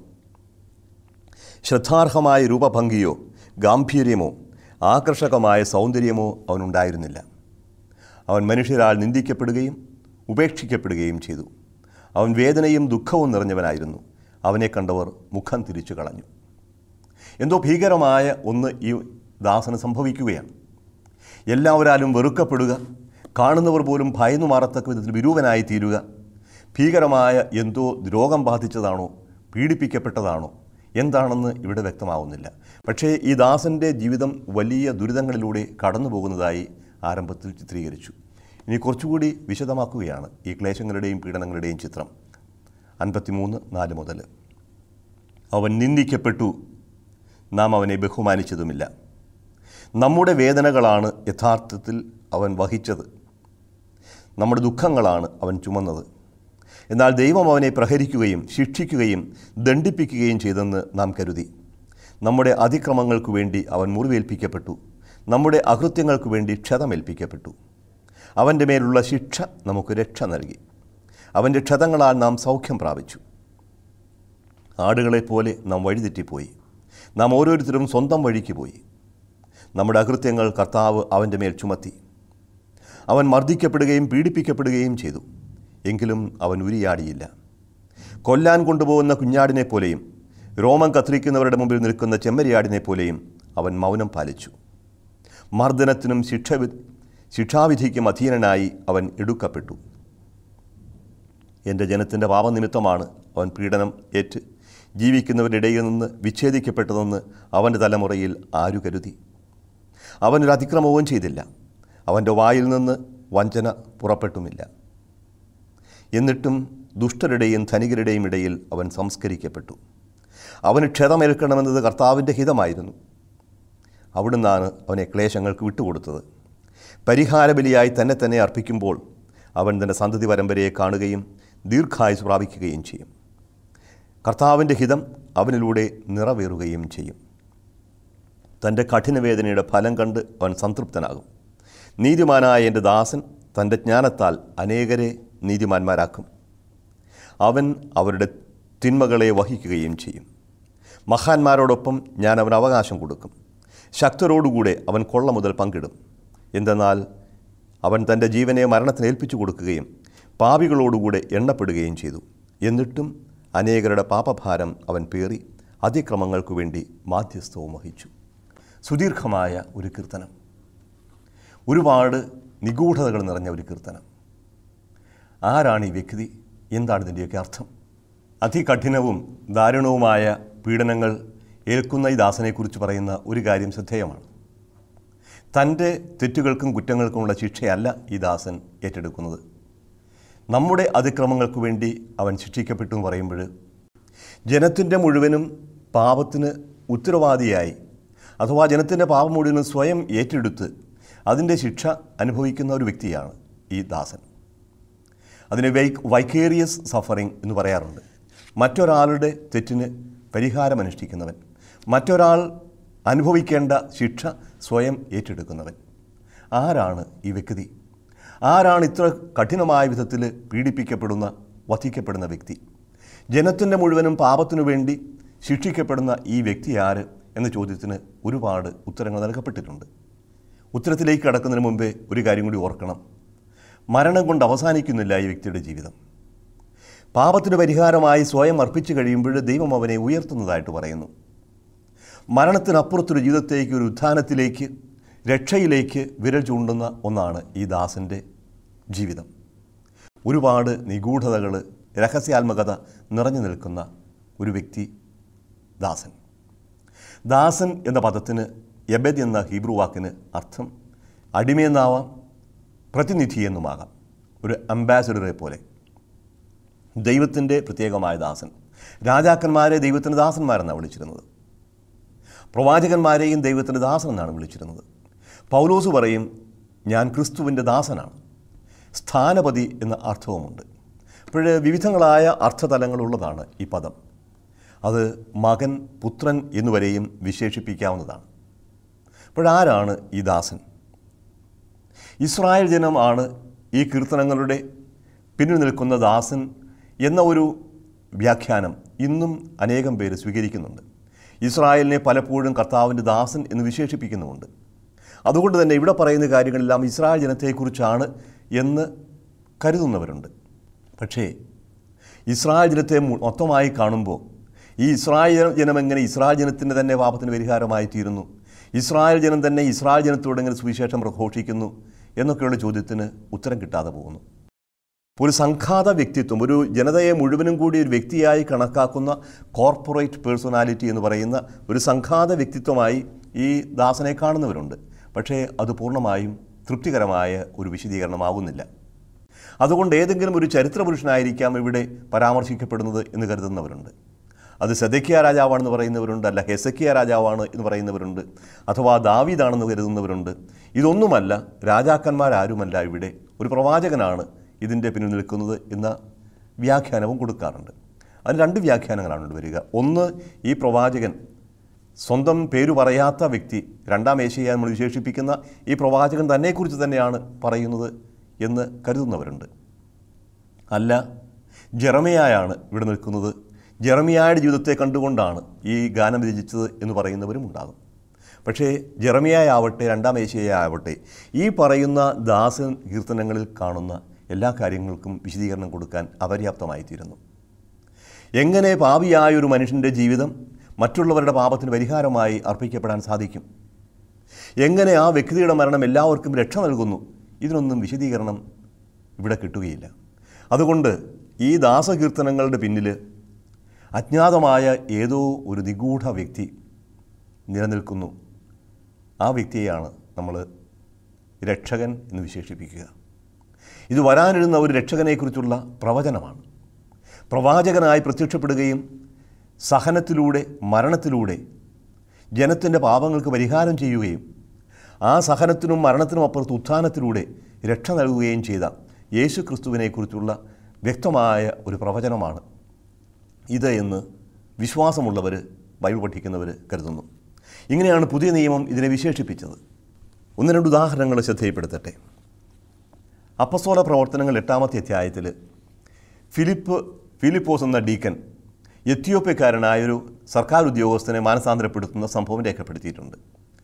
ശ്രദ്ധാർഹമായ രൂപഭംഗിയോ ഗാംഭീര്യമോ ആകർഷകമായ സൗന്ദര്യമോ അവനുണ്ടായിരുന്നില്ല അവൻ മനുഷ്യരാൽ നിന്ദിക്കപ്പെടുകയും ഉപേക്ഷിക്കപ്പെടുകയും ചെയ്തു അവൻ വേദനയും ദുഃഖവും നിറഞ്ഞവനായിരുന്നു അവനെ കണ്ടവർ മുഖം തിരിച്ചു കളഞ്ഞു എന്തോ ഭീകരമായ ഒന്ന് ഈ ദാസന് സംഭവിക്കുകയാണ് എല്ലാവരാലും വെറുക്കപ്പെടുക കാണുന്നവർ പോലും ഭയന്നു മാറത്തക്ക വിധത്തിൽ വിരൂപനായി തീരുക ഭീകരമായ എന്തോ രോഗം ബാധിച്ചതാണോ പീഡിപ്പിക്കപ്പെട്ടതാണോ എന്താണെന്ന് ഇവിടെ വ്യക്തമാവുന്നില്ല പക്ഷേ ഈ ദാസൻ്റെ ജീവിതം വലിയ ദുരിതങ്ങളിലൂടെ കടന്നു പോകുന്നതായി ആരംഭത്തിൽ ചിത്രീകരിച്ചു ഇനി കുറച്ചുകൂടി വിശദമാക്കുകയാണ് ഈ ക്ലേശങ്ങളുടെയും പീഡനങ്ങളുടെയും ചിത്രം അൻപത്തിമൂന്ന് നാല് മുതൽ അവൻ നിന്ദിക്കപ്പെട്ടു നാം അവനെ ബഹുമാനിച്ചതുമില്ല നമ്മുടെ വേദനകളാണ് യഥാർത്ഥത്തിൽ അവൻ വഹിച്ചത് നമ്മുടെ ദുഃഖങ്ങളാണ് അവൻ ചുമന്നത് എന്നാൽ ദൈവം അവനെ പ്രഹരിക്കുകയും ശിക്ഷിക്കുകയും ദണ്ഡിപ്പിക്കുകയും ചെയ്തെന്ന് നാം കരുതി നമ്മുടെ അതിക്രമങ്ങൾക്ക് വേണ്ടി അവൻ മുറിവേൽപ്പിക്കപ്പെട്ടു നമ്മുടെ അകൃത്യങ്ങൾക്ക് വേണ്ടി ക്ഷതമേൽപ്പിക്കപ്പെട്ടു അവൻ്റെ മേലുള്ള ശിക്ഷ നമുക്ക് രക്ഷ നൽകി അവൻ്റെ ക്ഷതങ്ങളാൽ നാം സൗഖ്യം പ്രാപിച്ചു ആടുകളെപ്പോലെ നാം വഴിതെറ്റിപ്പോയി നാം ഓരോരുത്തരും സ്വന്തം വഴിക്ക് പോയി നമ്മുടെ അകൃത്യങ്ങൾ കർത്താവ് അവൻ്റെ മേൽ ചുമത്തി അവൻ മർദ്ദിക്കപ്പെടുകയും പീഡിപ്പിക്കപ്പെടുകയും ചെയ്തു എങ്കിലും അവൻ ഉരിയാടിയില്ല കൊല്ലാൻ കൊണ്ടുപോകുന്ന കുഞ്ഞാടിനെ പോലെയും രോമം കത്തിരിക്കുന്നവരുടെ മുമ്പിൽ നിൽക്കുന്ന ചെമ്മരിയാടിനെ പോലെയും അവൻ മൗനം പാലിച്ചു മർദ്ദനത്തിനും ശിക്ഷ ശിക്ഷാവിധിക്കും അധീനനായി അവൻ എടുക്കപ്പെട്ടു എൻ്റെ ജനത്തിൻ്റെ പാപനിമിത്തമാണ് അവൻ പീഡനം ഏറ്റ് ജീവിക്കുന്നവരുടെ ഇടയിൽ നിന്ന് വിച്ഛേദിക്കപ്പെട്ടതെന്ന് അവൻ്റെ തലമുറയിൽ ആരു കരുതി അവനൊരു അതിക്രമവും ചെയ്തില്ല അവൻ്റെ വായിൽ നിന്ന് വഞ്ചന പുറപ്പെട്ടുമില്ല എന്നിട്ടും ദുഷ്ടരുടെയും ധനികരുടെയും ഇടയിൽ അവൻ സംസ്കരിക്കപ്പെട്ടു അവന് ക്ഷതമേൽക്കണമെന്നത് കർത്താവിൻ്റെ ഹിതമായിരുന്നു അവിടുന്നാണ് അവനെ ക്ലേശങ്ങൾക്ക് വിട്ടുകൊടുത്തത് പരിഹാരബലിയായി തന്നെ തന്നെ അർപ്പിക്കുമ്പോൾ അവൻ തൻ്റെ സന്തതി പരമ്പരയെ കാണുകയും ദീർഘായുസ് പ്രാപിക്കുകയും ചെയ്യും കർത്താവിൻ്റെ ഹിതം അവനിലൂടെ നിറവേറുകയും ചെയ്യും തൻ്റെ കഠിനവേദനയുടെ ഫലം കണ്ട് അവൻ സംതൃപ്തനാകും നീതിമാനായ എൻ്റെ ദാസൻ തൻ്റെ ജ്ഞാനത്താൽ അനേകരെ നീതിമാന്മാരാക്കും അവൻ അവരുടെ തിന്മകളെ വഹിക്കുകയും ചെയ്യും മഹാന്മാരോടൊപ്പം ഞാൻ അവൻ അവകാശം കൊടുക്കും ശക്തരോടുകൂടെ അവൻ കൊള്ള മുതൽ പങ്കിടും എന്തെന്നാൽ അവൻ തൻ്റെ ജീവനെ മരണത്തിന് ഏൽപ്പിച്ചു കൊടുക്കുകയും പാപികളോടുകൂടെ എണ്ണപ്പെടുകയും ചെയ്തു എന്നിട്ടും അനേകരുടെ പാപഭാരം അവൻ പേറി അതിക്രമങ്ങൾക്കു വേണ്ടി മാധ്യസ്ഥവും വഹിച്ചു സുദീർഘമായ ഒരു കീർത്തനം ഒരുപാട് നിഗൂഢതകൾ നിറഞ്ഞ ഒരു കീർത്തനം ആരാണ് ഈ വ്യക്തി എന്താണ് ഇതിൻ്റെയൊക്കെ അർത്ഥം അതികഠിനവും ദാരുണവുമായ പീഡനങ്ങൾ ഏൽക്കുന്ന ഈ ദാസനെക്കുറിച്ച് പറയുന്ന ഒരു കാര്യം ശ്രദ്ധേയമാണ് തൻ്റെ തെറ്റുകൾക്കും കുറ്റങ്ങൾക്കുമുള്ള ശിക്ഷയല്ല ഈ ദാസൻ ഏറ്റെടുക്കുന്നത് നമ്മുടെ അതിക്രമങ്ങൾക്ക് വേണ്ടി അവൻ ശിക്ഷിക്കപ്പെട്ടു എന്ന് പറയുമ്പോൾ ജനത്തിൻ്റെ മുഴുവനും പാപത്തിന് ഉത്തരവാദിയായി അഥവാ ജനത്തിൻ്റെ പാപം മുഴുവനും സ്വയം ഏറ്റെടുത്ത് അതിൻ്റെ ശിക്ഷ അനുഭവിക്കുന്ന ഒരു വ്യക്തിയാണ് ഈ ദാസൻ അതിനെ വൈ വൈക്കേറിയസ് സഫറിങ് എന്ന് പറയാറുണ്ട് മറ്റൊരാളുടെ തെറ്റിന് പരിഹാരം അനുഷ്ഠിക്കുന്നവൻ മറ്റൊരാൾ അനുഭവിക്കേണ്ട ശിക്ഷ സ്വയം ഏറ്റെടുക്കുന്നവൻ ആരാണ് ഈ വ്യക്തി ആരാണ് ഇത്ര കഠിനമായ വിധത്തിൽ പീഡിപ്പിക്കപ്പെടുന്ന വധിക്കപ്പെടുന്ന വ്യക്തി ജനത്തിൻ്റെ മുഴുവനും പാപത്തിനു വേണ്ടി ശിക്ഷിക്കപ്പെടുന്ന ഈ വ്യക്തി ആര് എന്ന ചോദ്യത്തിന് ഒരുപാട് ഉത്തരങ്ങൾ നൽകപ്പെട്ടിട്ടുണ്ട് ഉത്തരത്തിലേക്ക് കടക്കുന്നതിന് മുമ്പേ ഒരു കാര്യം കൂടി ഓർക്കണം മരണം കൊണ്ട് അവസാനിക്കുന്നില്ല ഈ വ്യക്തിയുടെ ജീവിതം പാപത്തിന് പരിഹാരമായി സ്വയം അർപ്പിച്ചു കഴിയുമ്പോൾ ദൈവം അവനെ ഉയർത്തുന്നതായിട്ട് പറയുന്നു മരണത്തിനപ്പുറത്തൊരു ജീവിതത്തേക്ക് ഒരു ഉത്ഥാനത്തിലേക്ക് രക്ഷയിലേക്ക് വിരൽ ചൂണ്ടുന്ന ഒന്നാണ് ഈ ദാസൻ്റെ ജീവിതം ഒരുപാട് നിഗൂഢതകൾ രഹസ്യാത്മകത നിറഞ്ഞു നിൽക്കുന്ന ഒരു വ്യക്തി ദാസൻ ദാസൻ എന്ന പദത്തിന് യബദ് എന്ന ഹീബ്രു വാക്കിന് അർത്ഥം അടിമയെന്നാവാം പ്രതിനിധി എന്നുമാകാം ഒരു അംബാസഡറെ പോലെ ദൈവത്തിൻ്റെ പ്രത്യേകമായ ദാസൻ രാജാക്കന്മാരെ ദൈവത്തിൻ്റെ ദാസന്മാരെന്നാണ് വിളിച്ചിരുന്നത് പ്രവാചകന്മാരെയും ദൈവത്തിൻ്റെ ദാസൻ എന്നാണ് വിളിച്ചിരുന്നത് പൗലോസ് പറയും ഞാൻ ക്രിസ്തുവിൻ്റെ ദാസനാണ് സ്ഥാനപതി എന്ന അർത്ഥവുമുണ്ട് അപ്പോൾ വിവിധങ്ങളായ അർത്ഥതലങ്ങളുള്ളതാണ് ഈ പദം അത് മകൻ പുത്രൻ എന്നുവരെയും വിശേഷിപ്പിക്കാവുന്നതാണ് അപ്പോഴാരാണ് ഈ ദാസൻ ഇസ്രായേൽ ജനമാണ് ഈ കീർത്തനങ്ങളുടെ പിന്നിൽ നിൽക്കുന്ന ദാസൻ എന്ന ഒരു വ്യാഖ്യാനം ഇന്നും അനേകം പേര് സ്വീകരിക്കുന്നുണ്ട് ഇസ്രായേലിനെ പലപ്പോഴും കർത്താവിൻ്റെ ദാസൻ എന്ന് വിശേഷിപ്പിക്കുന്നുമുണ്ട് അതുകൊണ്ട് തന്നെ ഇവിടെ പറയുന്ന കാര്യങ്ങളെല്ലാം ഇസ്രായേൽ ജനത്തെക്കുറിച്ചാണ് എന്ന് കരുതുന്നവരുണ്ട് പക്ഷേ ഇസ്രായേൽ ജനത്തെ മു- മൊത്തമായി കാണുമ്പോൾ ഈ ഇസ്രായേൽ ജനം എങ്ങനെ ഇസ്രായേൽ ജനത്തിൻ്റെ തന്നെ പാപത്തിന് പരിഹാരമായി തീരുന്നു ഇസ്രായേൽ ജനം തന്നെ ഇസ്രായേൽ ജനത്തോട് എങ്ങനെ സുവിശേഷം പ്രഘോഷിക്കുന്നു എന്നൊക്കെയുള്ള ചോദ്യത്തിന് ഉത്തരം കിട്ടാതെ പോകുന്നു ഒരു സംഘാത വ്യക്തിത്വം ഒരു ജനതയെ മുഴുവനും കൂടി ഒരു വ്യക്തിയായി കണക്കാക്കുന്ന കോർപ്പറേറ്റ് പേഴ്സണാലിറ്റി എന്ന് പറയുന്ന ഒരു സംഘാത വ്യക്തിത്വമായി ഈ ദാസനെ കാണുന്നവരുണ്ട് പക്ഷേ അത് പൂർണ്ണമായും തൃപ്തികരമായ ഒരു വിശദീകരണമാകുന്നില്ല അതുകൊണ്ട് ഏതെങ്കിലും ഒരു ചരിത്ര പുരുഷനായിരിക്കാം ഇവിടെ പരാമർശിക്കപ്പെടുന്നത് എന്ന് കരുതുന്നവരുണ്ട് അത് സെദക്കിയ രാജാവാണെന്ന് പറയുന്നവരുണ്ട് അല്ല ഹെസക്കിയ രാജാവാണ് എന്ന് പറയുന്നവരുണ്ട് അഥവാ ദാവീദാണെന്ന് കരുതുന്നവരുണ്ട് ഇതൊന്നുമല്ല രാജാക്കന്മാരാരുമല്ല ഇവിടെ ഒരു പ്രവാചകനാണ് ഇതിൻ്റെ പിന്നിൽ നിൽക്കുന്നത് എന്ന വ്യാഖ്യാനവും കൊടുക്കാറുണ്ട് അതിന് രണ്ട് വ്യാഖ്യാനങ്ങളാണ് വരിക ഒന്ന് ഈ പ്രവാചകൻ സ്വന്തം പേര് പറയാത്ത വ്യക്തി രണ്ടാം ഏഷ്യയെ നമ്മൾ വിശേഷിപ്പിക്കുന്ന ഈ പ്രവാചകൻ തന്നെക്കുറിച്ച് തന്നെയാണ് പറയുന്നത് എന്ന് കരുതുന്നവരുണ്ട് അല്ല ജെറമിയായാണ് ഇവിടെ നിൽക്കുന്നത് ജെറമിയായുടെ ജീവിതത്തെ കണ്ടുകൊണ്ടാണ് ഈ ഗാനം രചിച്ചത് എന്ന് പറയുന്നവരും ഉണ്ടാകും പക്ഷേ ജെറമിയായാവട്ടെ രണ്ടാം ഏഷ്യയാവട്ടെ ഈ പറയുന്ന ദാസൻ കീർത്തനങ്ങളിൽ കാണുന്ന എല്ലാ കാര്യങ്ങൾക്കും വിശദീകരണം കൊടുക്കാൻ അപര്യാപ്തമായിത്തീരുന്നു എങ്ങനെ പാപിയായ ഒരു മനുഷ്യൻ്റെ ജീവിതം മറ്റുള്ളവരുടെ പാപത്തിന് പരിഹാരമായി അർപ്പിക്കപ്പെടാൻ സാധിക്കും എങ്ങനെ ആ വ്യക്തിയുടെ മരണം എല്ലാവർക്കും രക്ഷ നൽകുന്നു ഇതിനൊന്നും വിശദീകരണം ഇവിടെ കിട്ടുകയില്ല അതുകൊണ്ട് ഈ ദാസകീർത്തനങ്ങളുടെ പിന്നിൽ അജ്ഞാതമായ ഏതോ ഒരു നിഗൂഢ വ്യക്തി നിലനിൽക്കുന്നു ആ വ്യക്തിയെയാണ് നമ്മൾ രക്ഷകൻ എന്ന് വിശേഷിപ്പിക്കുക ഇത് വരാനിരുന്ന ഒരു രക്ഷകനെക്കുറിച്ചുള്ള പ്രവചനമാണ് പ്രവാചകനായി പ്രത്യക്ഷപ്പെടുകയും സഹനത്തിലൂടെ മരണത്തിലൂടെ ജനത്തിൻ്റെ പാപങ്ങൾക്ക് പരിഹാരം ചെയ്യുകയും ആ സഹനത്തിനും മരണത്തിനും അപ്പുറത്ത് ഉത്ഥാനത്തിലൂടെ രക്ഷ നൽകുകയും ചെയ്ത യേശു ക്രിസ്തുവിനെക്കുറിച്ചുള്ള വ്യക്തമായ ഒരു പ്രവചനമാണ് ഇത് എന്ന് വിശ്വാസമുള്ളവർ ബൈബിൾ പഠിക്കുന്നവർ കരുതുന്നു ഇങ്ങനെയാണ് പുതിയ നിയമം ഇതിനെ വിശേഷിപ്പിച്ചത് ഒന്ന് രണ്ട് ഉദാഹരണങ്ങൾ ശ്രദ്ധയിൽപ്പെടുത്തട്ടെ അപ്പസ്തോല പ്രവർത്തനങ്ങൾ എട്ടാമത്തെ അധ്യായത്തിൽ ഫിലിപ്പ് ഫിലിപ്പോസ് എന്ന ഡീക്കൻ എത്യോപ്യക്കാരനായൊരു സർക്കാർ ഉദ്യോഗസ്ഥനെ മാനസാന്തരപ്പെടുത്തുന്ന സംഭവം രേഖപ്പെടുത്തിയിട്ടുണ്ട്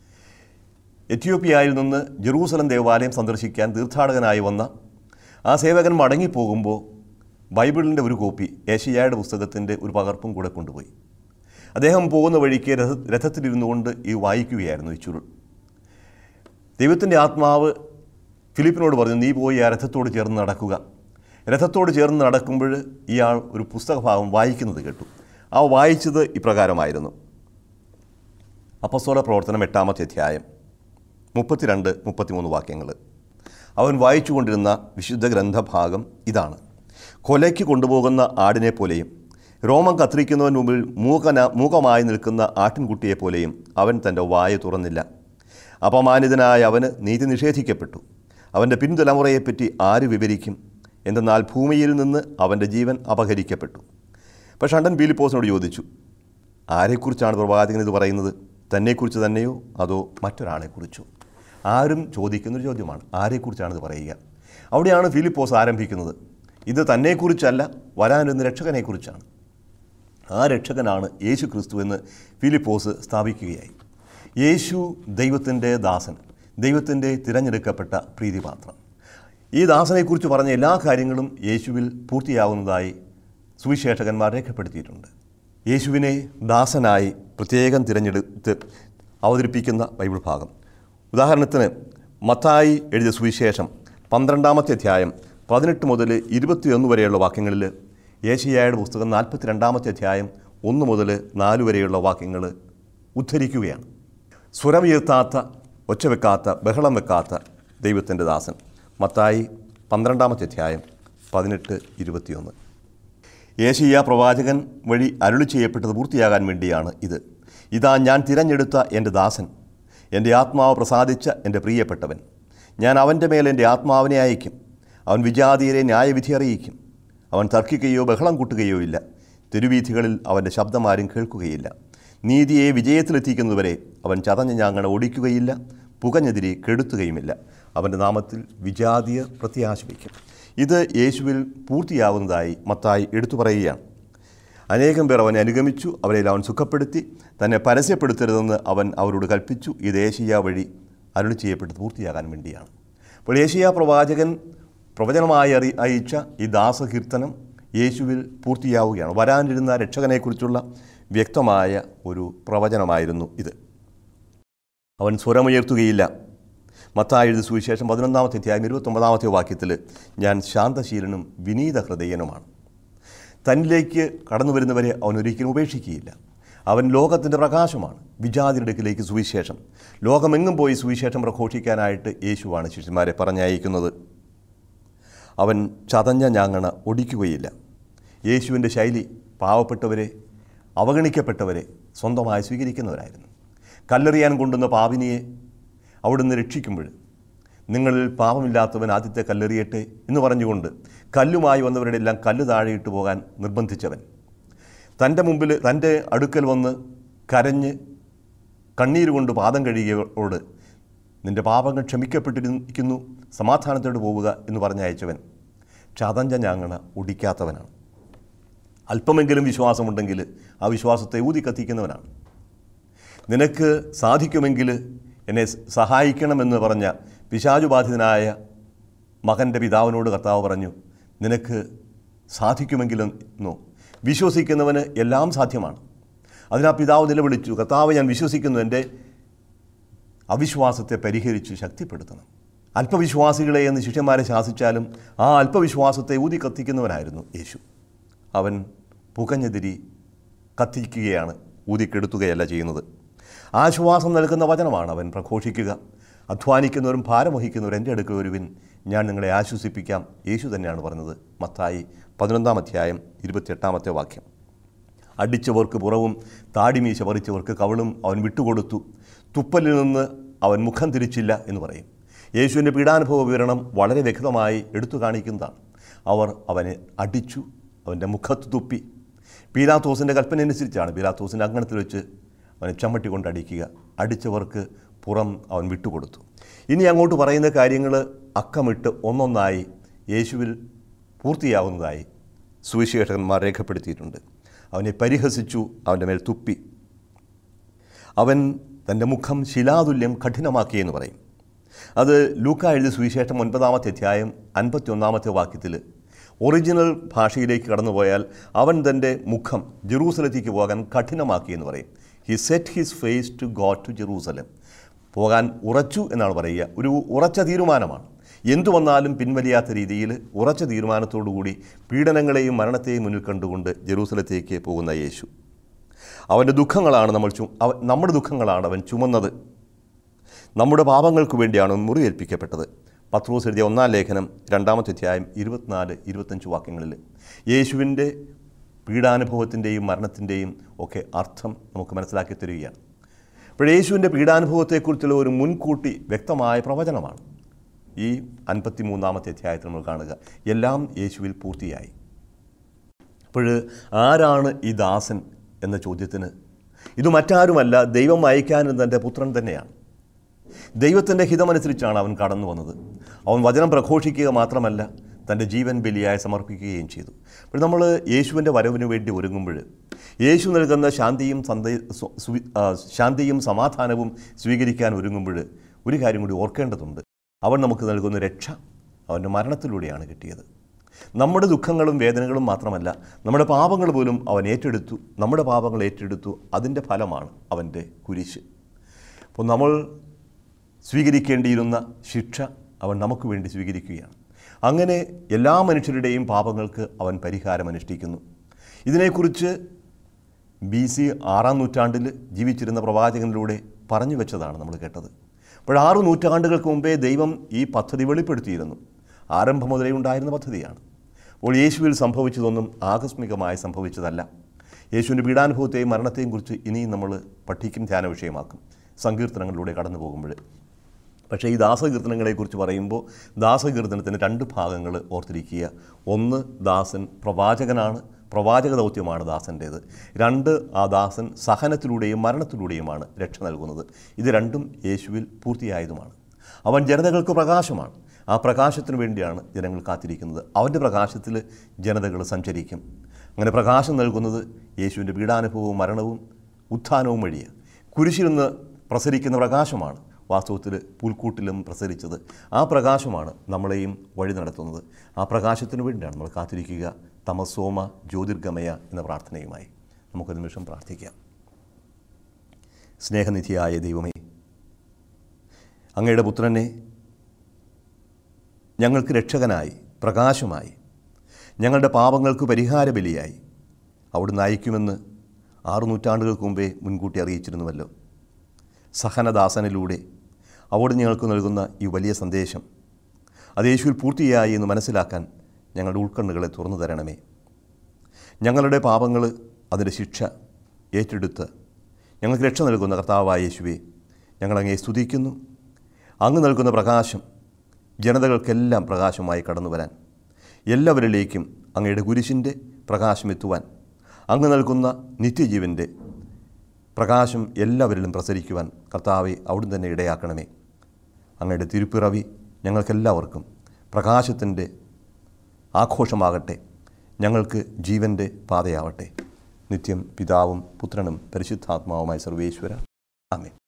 എത്യോപ്യയിൽ നിന്ന് ജെറൂസലം ദേവാലയം സന്ദർശിക്കാൻ തീർത്ഥാടകനായി വന്ന ആ സേവകൻ മടങ്ങിപ്പോകുമ്പോൾ ബൈബിളിൻ്റെ ഒരു കോപ്പി ഏഷ്യായുടെ പുസ്തകത്തിൻ്റെ ഒരു പകർപ്പും കൂടെ കൊണ്ടുപോയി അദ്ദേഹം പോകുന്ന വഴിക്ക് രഥ രഥത്തിലിരുന്നു കൊണ്ട് ഈ വായിക്കുകയായിരുന്നു ഈ ചുരുൾ ദൈവത്തിൻ്റെ ആത്മാവ് ഫിലിപ്പിനോട് പറഞ്ഞു നീ പോയി ആ രഥത്തോട് ചേർന്ന് നടക്കുക രഥത്തോട് ചേർന്ന് നടക്കുമ്പോൾ ഇയാൾ ഒരു പുസ്തകഭാഗം വായിക്കുന്നത് കേട്ടു ആ വായിച്ചത് ഇപ്രകാരമായിരുന്നു അപ്പസ്തോല പ്രവർത്തനം എട്ടാമത്തെ അധ്യായം മുപ്പത്തിരണ്ട് മുപ്പത്തിമൂന്ന് വാക്യങ്ങൾ അവൻ വായിച്ചുകൊണ്ടിരുന്ന വിശുദ്ധ ഗ്രന്ഥഭാഗം ഇതാണ് കൊലയ്ക്ക് കൊണ്ടുപോകുന്ന ആടിനെ പോലെയും രോമം കത്തിരിക്കുന്നവൻ മുമ്പിൽ മൂകന മൂകമായി നിൽക്കുന്ന ആട്ടിൻകുട്ടിയെ പോലെയും അവൻ തൻ്റെ വായ തുറന്നില്ല അപമാനിതനായ അവന് നീതി നിഷേധിക്കപ്പെട്ടു അവൻ്റെ പിൻതലമുറയെപ്പറ്റി ആര് വിവരിക്കും എന്തെന്നാൽ ഭൂമിയിൽ നിന്ന് അവൻ്റെ ജീവൻ അപഹരിക്കപ്പെട്ടു പക്ഷെ അണ്ടൻ പീലിപ്പോസിനോട് ചോദിച്ചു ആരെക്കുറിച്ചാണ് പ്രവാചകൻ ഇത് പറയുന്നത് തന്നെക്കുറിച്ച് തന്നെയോ അതോ മറ്റൊരാളെക്കുറിച്ചോ ആരും ചോദിക്കുന്നൊരു ചോദ്യമാണ് ആരെക്കുറിച്ചാണ് ഇത് പറയുക അവിടെയാണ് ഫിലിപ്പോസ് ആരംഭിക്കുന്നത് ഇത് തന്നെക്കുറിച്ചല്ല വരാനിരുന്ന രക്ഷകനെക്കുറിച്ചാണ് ആ രക്ഷകനാണ് യേശു ക്രിസ്തു എന്ന് ഫിലിപ്പോസ് സ്ഥാപിക്കുകയായി യേശു ദൈവത്തിൻ്റെ ദാസൻ ദൈവത്തിൻ്റെ തിരഞ്ഞെടുക്കപ്പെട്ട പ്രീതിപാത്രം ഈ ദാസനെക്കുറിച്ച് പറഞ്ഞ എല്ലാ കാര്യങ്ങളും യേശുവിൽ പൂർത്തിയാവുന്നതായി സുവിശേഷകന്മാർ രേഖപ്പെടുത്തിയിട്ടുണ്ട് യേശുവിനെ ദാസനായി പ്രത്യേകം തിരഞ്ഞെടുത്ത് അവതരിപ്പിക്കുന്ന ബൈബിൾ ഭാഗം ഉദാഹരണത്തിന് മത്തായി എഴുതിയ സുവിശേഷം പന്ത്രണ്ടാമത്തെ അധ്യായം പതിനെട്ട് മുതൽ ഇരുപത്തിയൊന്ന് വരെയുള്ള വാക്യങ്ങളിൽ ഏഷ്യായുടെ പുസ്തകം നാൽപ്പത്തിരണ്ടാമത്തെ അധ്യായം ഒന്ന് മുതൽ നാല് വരെയുള്ള വാക്യങ്ങൾ ഉദ്ധരിക്കുകയാണ് സ്വരമുയർത്താത്ത ഒച്ച വെക്കാത്ത ബഹളം വെക്കാത്ത ദൈവത്തിൻ്റെ ദാസൻ മത്തായി പന്ത്രണ്ടാമത്തെ അധ്യായം പതിനെട്ട് ഇരുപത്തിയൊന്ന് ഏഷ്യ പ്രവാചകൻ വഴി അരുളി ചെയ്യപ്പെട്ടത് പൂർത്തിയാകാൻ വേണ്ടിയാണ് ഇത് ഇതാ ഞാൻ തിരഞ്ഞെടുത്ത എൻ്റെ ദാസൻ എൻ്റെ ആത്മാവ് പ്രസാദിച്ച എൻ്റെ പ്രിയപ്പെട്ടവൻ ഞാൻ അവൻ്റെ മേൽ എൻ്റെ ആത്മാവിനെ അയക്കും അവൻ വിജാതീയരെ ന്യായവിധി അറിയിക്കും അവൻ തർക്കിക്കുകയോ ബഹളം കൂട്ടുകയോ ഇല്ല തെരുവീഥികളിൽ അവൻ്റെ ശബ്ദമാരും കേൾക്കുകയില്ല നീതിയെ വിജയത്തിലെത്തിക്കുന്നതുവരെ അവൻ ചതഞ്ഞ ഞാങ്ങണ ഓടിക്കുകയില്ല പുകഞ്ഞെതിരെ കെടുത്തുകയുമില്ല അവൻ്റെ നാമത്തിൽ വിജാതീയർ പ്രത്യാശ വയ്ക്കും ഇത് യേശുവിൽ പൂർത്തിയാകുന്നതായി മത്തായി എടുത്തു പറയുകയാണ് അനേകം പേർ അവനെ അനുഗമിച്ചു അവരെ അവൻ സുഖപ്പെടുത്തി തന്നെ പരസ്യപ്പെടുത്തരുതെന്ന് അവൻ അവരോട് കൽപ്പിച്ചു ഇത് ഏഷ്യ വഴി അരുളി ചെയ്യപ്പെട്ട് പൂർത്തിയാകാൻ വേണ്ടിയാണ് അപ്പോൾ ഏഷ്യ പ്രവാചകൻ പ്രവചനമായി അറി അയച്ച ഈ ദാസകീർത്തനം യേശുവിൽ പൂർത്തിയാവുകയാണ് വരാനിരുന്ന രക്ഷകനെക്കുറിച്ചുള്ള വ്യക്തമായ ഒരു പ്രവചനമായിരുന്നു ഇത് അവൻ സ്വരമുയർത്തുകയില്ല മത്തായി എഴുതി സുവിശേഷം പതിനൊന്നാമത്തെ അധ്യായം ഇരുപത്തൊമ്പതാമത്തെ വാക്യത്തിൽ ഞാൻ ശാന്തശീലനും വിനീത ഹൃദയനുമാണ് തന്നിലേക്ക് കടന്നു വരുന്നവരെ അവൻ ഒരിക്കലും ഉപേക്ഷിക്കുകയില്ല അവൻ ലോകത്തിൻ്റെ പ്രകാശമാണ് വിജാതിയുടെ അടുക്കിലേക്ക് സുവിശേഷം ലോകമെങ്ങും പോയി സുവിശേഷം പ്രഘോഷിക്കാനായിട്ട് യേശുവാണ് ശിഷ്യന്മാരെ പറഞ്ഞയക്കുന്നത് അവൻ ചതഞ്ഞ ഞാങ്ങണ ഒടിക്കുകയില്ല യേശുവിൻ്റെ ശൈലി പാവപ്പെട്ടവരെ അവഗണിക്കപ്പെട്ടവരെ സ്വന്തമായി സ്വീകരിക്കുന്നവരായിരുന്നു കല്ലെറിയാൻ കൊണ്ടുവന്ന പാപിനിയെ അവിടുന്ന് രക്ഷിക്കുമ്പോൾ നിങ്ങളിൽ പാപമില്ലാത്തവൻ ആദ്യത്തെ കല്ലെറിയട്ടെ എന്ന് പറഞ്ഞുകൊണ്ട് കല്ലുമായി വന്നവരുടെ എല്ലാം കല്ല് താഴെയിട്ട് പോകാൻ നിർബന്ധിച്ചവൻ തൻ്റെ മുമ്പിൽ തൻ്റെ അടുക്കൽ വന്ന് കരഞ്ഞ് കണ്ണീര് കൊണ്ട് പാദം കഴുകിയവരോട് നിന്റെ പാപങ്ങൾ ക്ഷമിക്കപ്പെട്ടിരിക്കുന്നു സമാധാനത്തോട് പോവുക എന്ന് പറഞ്ഞയച്ചവൻ ചതഞ്ച ഞാങ്ങണ ഒടിക്കാത്തവനാണ് അല്പമെങ്കിലും വിശ്വാസമുണ്ടെങ്കിൽ ആ വിശ്വാസത്തെ ഊതി കത്തിക്കുന്നവനാണ് നിനക്ക് സാധിക്കുമെങ്കിൽ എന്നെ സഹായിക്കണമെന്ന് പറഞ്ഞ പിശാചുബാധിതനായ മകൻ്റെ പിതാവിനോട് കർത്താവ് പറഞ്ഞു നിനക്ക് സാധിക്കുമെങ്കിലെന്നോ വിശ്വസിക്കുന്നവന് എല്ലാം സാധ്യമാണ് അതിനാ പിതാവ് നിലവിളിച്ചു കർത്താവ് ഞാൻ വിശ്വസിക്കുന്നു എൻ്റെ അവിശ്വാസത്തെ പരിഹരിച്ച് ശക്തിപ്പെടുത്തണം അല്പവിശ്വാസികളെ എന്ന് ശിഷ്യന്മാരെ ശാസിച്ചാലും ആ അല്പവിശ്വാസത്തെ ഊതി കത്തിക്കുന്നവനായിരുന്നു യേശു അവൻ പുകഞ്ഞെതിരി കത്തിക്കുകയാണ് ഊതിക്കെടുത്തുകയല്ല ചെയ്യുന്നത് ആശ്വാസം നൽകുന്ന വചനമാണ് അവൻ പ്രഘോഷിക്കുക അധ്വാനിക്കുന്നവരും ഭാരം വഹിക്കുന്നവരും എൻ്റെ അടുക്കൽ ഒരുവിൻ ഞാൻ നിങ്ങളെ ആശ്വസിപ്പിക്കാം യേശു തന്നെയാണ് പറഞ്ഞത് മത്തായി പതിനൊന്നാം അധ്യായം ഇരുപത്തിയെട്ടാമത്തെ വാക്യം അടിച്ചവർക്ക് പുറവും താടിമീശ പറിച്ചവർക്ക് കവളും അവൻ വിട്ടുകൊടുത്തു തുപ്പലിൽ നിന്ന് അവൻ മുഖം തിരിച്ചില്ല എന്ന് പറയും യേശുവിൻ്റെ പീഡാനുഭവ വിവരണം വളരെ വ്യക്തമായി എടുത്തു കാണിക്കുന്നതാണ് അവർ അവനെ അടിച്ചു അവൻ്റെ മുഖത്ത് തുപ്പി പീലാത്തോസിൻ്റെ കൽപ്പന അനുസരിച്ചാണ് പീലാത്തോസിൻ്റെ അങ്കണത്തിൽ വെച്ച് അവനെ ചമ്മട്ടി കൊണ്ട് അടിക്കുക അടിച്ചവർക്ക് പുറം അവൻ വിട്ടുകൊടുത്തു ഇനി അങ്ങോട്ട് പറയുന്ന കാര്യങ്ങൾ അക്കമിട്ട് ഒന്നൊന്നായി യേശുവിൽ പൂർത്തിയാവുന്നതായി സുവിശേഷകന്മാർ രേഖപ്പെടുത്തിയിട്ടുണ്ട് അവനെ പരിഹസിച്ചു അവൻ്റെ മേൽ തുപ്പി അവൻ തൻ്റെ മുഖം ശിലാതുല്യം കഠിനമാക്കിയെന്ന് പറയും അത് ലൂക്ക എഴുതിയ സുവിശേഷം ഒൻപതാമത്തെ അധ്യായം അൻപത്തി ഒന്നാമത്തെ വാക്യത്തിൽ ഒറിജിനൽ ഭാഷയിലേക്ക് കടന്നുപോയാൽ അവൻ തൻ്റെ മുഖം ജെറൂസലത്തേക്ക് പോകാൻ കഠിനമാക്കിയെന്ന് പറയും he set his face to God to Jerusalem പോകാൻ ഉറച്ചു എന്നാണ് പറയുക ഒരു ഉറച്ച തീരുമാനമാണ് എന്തു വന്നാലും പിൻവലിയാത്ത രീതിയിൽ ഉറച്ച തീരുമാനത്തോടുകൂടി പീഡനങ്ങളെയും മരണത്തെയും മുന്നിൽ കണ്ടുകൊണ്ട് ജെറൂസലത്തേക്ക് പോകുന്ന യേശു അവൻ്റെ ദുഃഖങ്ങളാണ് നമ്മൾ ചു അവ നമ്മുടെ ദുഃഖങ്ങളാണ് അവൻ ചുമന്നത് നമ്മുടെ പാപങ്ങൾക്ക് വേണ്ടിയാണ് അവൻ മുറിവേൽപ്പിക്കപ്പെട്ടത് പത്രോസ് എഴുതിയ ഒന്നാം ലേഖനം രണ്ടാമത്തെ അധ്യായം ഇരുപത്തിനാല് ഇരുപത്തഞ്ച് വാക്യങ്ങളിൽ യേശുവിൻ്റെ പീഡാനുഭവത്തിൻ്റെയും മരണത്തിൻ്റെയും ഒക്കെ അർത്ഥം നമുക്ക് മനസ്സിലാക്കി തരികയാണ് അപ്പോൾ യേശുവിൻ്റെ പീഡാനുഭവത്തെക്കുറിച്ചുള്ള ഒരു മുൻകൂട്ടി വ്യക്തമായ പ്രവചനമാണ് ഈ അൻപത്തി മൂന്നാമത്തെ അധ്യായത്തിൽ നമ്മൾ കാണുക എല്ലാം യേശുവിൽ പൂർത്തിയായി അപ്പോൾ ആരാണ് ഈ ദാസൻ എന്ന ചോദ്യത്തിന് ഇത് മറ്റാരുമല്ല ദൈവം അയക്കാനും തൻ്റെ പുത്രൻ തന്നെയാണ് ദൈവത്തിൻ്റെ ഹിതമനുസരിച്ചാണ് അവൻ കടന്നു വന്നത് അവൻ വചനം പ്രഘോഷിക്കുക മാത്രമല്ല തൻ്റെ ജീവൻ ബലിയായി സമർപ്പിക്കുകയും ചെയ്തു അപ്പോൾ നമ്മൾ യേശുവിൻ്റെ വരവിന് വേണ്ടി ഒരുങ്ങുമ്പോൾ യേശു നൽകുന്ന ശാന്തിയും സന്ദ സു- സുവി- ആ, ശാന്തിയും സമാധാനവും സ്വീകരിക്കാൻ ഒരുങ്ങുമ്പോൾ ഒരു കാര്യം കൂടി ഓർക്കേണ്ടതുണ്ട് അവൻ നമുക്ക് നൽകുന്ന രക്ഷ അവൻ്റെ മരണത്തിലൂടെയാണ് കിട്ടിയത് നമ്മുടെ ദുഃഖങ്ങളും വേദനകളും മാത്രമല്ല നമ്മുടെ പാപങ്ങൾ പോലും അവൻ ഏറ്റെടുത്തു നമ്മുടെ പാപങ്ങൾ ഏറ്റെടുത്തു അതിൻ്റെ ഫലമാണ് അവൻ്റെ കുരിശ് അപ്പോൾ നമ്മൾ സ്വീകരിക്കേണ്ടിയിരുന്ന ശിക്ഷ അവൻ നമുക്ക് വേണ്ടി സ്വീകരിക്കുകയാണ് അങ്ങനെ എല്ലാ മനുഷ്യരുടെയും പാപങ്ങൾക്ക് അവൻ പരിഹാരം അനുഷ്ഠിക്കുന്നു ഇതിനെക്കുറിച്ച് ബി സി ആറാം നൂറ്റാണ്ടിൽ ജീവിച്ചിരുന്ന പ്രവാചകനിലൂടെ പറഞ്ഞു വെച്ചതാണ് നമ്മൾ കേട്ടത് അപ്പോൾ ആറു നൂറ്റാണ്ടുകൾക്ക് മുമ്പേ ദൈവം ഈ പദ്ധതി വെളിപ്പെടുത്തിയിരുന്നു ആരംഭം മുതലേ ഉണ്ടായിരുന്ന പദ്ധതിയാണ് അപ്പോൾ യേശുവിൽ സംഭവിച്ചതൊന്നും ആകസ്മികമായി സംഭവിച്ചതല്ല യേശുവിൻ്റെ പീഡാനുഭവത്തെയും മരണത്തെയും കുറിച്ച് ഇനിയും നമ്മൾ പഠിക്കും ധ്യാന വിഷയമാക്കും സങ്കീർത്തനങ്ങളിലൂടെ കടന്നു പോകുമ്പോൾ പക്ഷേ ഈ ദാസകീർത്തനങ്ങളെക്കുറിച്ച് പറയുമ്പോൾ ദാസകീർത്തനത്തിന് രണ്ട് ഭാഗങ്ങൾ ഓർത്തിരിക്കുക ഒന്ന് ദാസൻ പ്രവാചകനാണ് പ്രവാചക ദൗത്യമാണ് ദാസൻ്റേത് രണ്ട് ആ ദാസൻ സഹനത്തിലൂടെയും മരണത്തിലൂടെയുമാണ് രക്ഷ നൽകുന്നത് ഇത് രണ്ടും യേശുവിൽ പൂർത്തിയായതുമാണ് അവൻ ജനതകൾക്ക് പ്രകാശമാണ് ആ പ്രകാശത്തിന് വേണ്ടിയാണ് ജനങ്ങൾ കാത്തിരിക്കുന്നത് അവൻ്റെ പ്രകാശത്തിൽ ജനതകൾ സഞ്ചരിക്കും അങ്ങനെ പ്രകാശം നൽകുന്നത് യേശുവിൻ്റെ പീഡാനുഭവവും മരണവും ഉത്ഥാനവും വഴിയാണ് കുരിശിൽ നിന്ന് പ്രസരിക്കുന്ന പ്രകാശമാണ് വാസ്തവത്തിൽ പുൽക്കൂട്ടിലും പ്രസരിച്ചത് ആ പ്രകാശമാണ് നമ്മളെയും വഴി നടത്തുന്നത് ആ പ്രകാശത്തിന് വേണ്ടിയാണ് നമ്മൾ കാത്തിരിക്കുക തമസോമ ജ്യോതിർഗമയ എന്ന പ്രാർത്ഥനയുമായി നമുക്കൊരു നിമിഷം പ്രാർത്ഥിക്കാം സ്നേഹനിധിയായ ദൈവമേ അങ്ങയുടെ പുത്രനെ ഞങ്ങൾക്ക് രക്ഷകനായി പ്രകാശമായി ഞങ്ങളുടെ പാപങ്ങൾക്ക് പരിഹാര ബലിയായി അവിടുന്ന് അയക്കുമെന്ന് ആറു നൂറ്റാണ്ടുകൾക്ക് മുമ്പേ മുൻകൂട്ടി അറിയിച്ചിരുന്നുവല്ലോ സഹനദാസനിലൂടെ അവിടുന്ന് ഞങ്ങൾക്ക് നൽകുന്ന ഈ വലിയ സന്ദേശം അത് യേശുവിൽ പൂർത്തിയായി എന്ന് മനസ്സിലാക്കാൻ ഞങ്ങളുടെ ഉൾക്കണ്ണുകളെ തുറന്നു തരണമേ ഞങ്ങളുടെ പാപങ്ങൾ അതിൻ്റെ ശിക്ഷ ഏറ്റെടുത്ത് ഞങ്ങൾക്ക് രക്ഷ നൽകുന്ന കർത്താവായ യേശുവെ ഞങ്ങളങ്ങേ സ്തുതിക്കുന്നു അങ്ങ് നൽകുന്ന പ്രകാശം ജനതകൾക്കെല്ലാം പ്രകാശമായി കടന്നു വരാൻ എല്ലാവരിലേക്കും അങ്ങയുടെ കുരിശിൻ്റെ പ്രകാശം എത്തുവാൻ അങ്ങ് നൽകുന്ന നിത്യജീവൻ്റെ പ്രകാശം എല്ലാവരിലും പ്രസരിക്കുവാൻ കർത്താവെ അവിടുന്ന് തന്നെ ഇടയാക്കണമേ അങ്ങയുടെ തിരുപ്പിറവി ഞങ്ങൾക്കെല്ലാവർക്കും പ്രകാശത്തിൻ്റെ ആഘോഷമാകട്ടെ ഞങ്ങൾക്ക് ജീവൻ്റെ പാതയാവട്ടെ നിത്യം പിതാവും പുത്രനും പരിശുദ്ധാത്മാവുമായ സർവേശ്വര ആമേ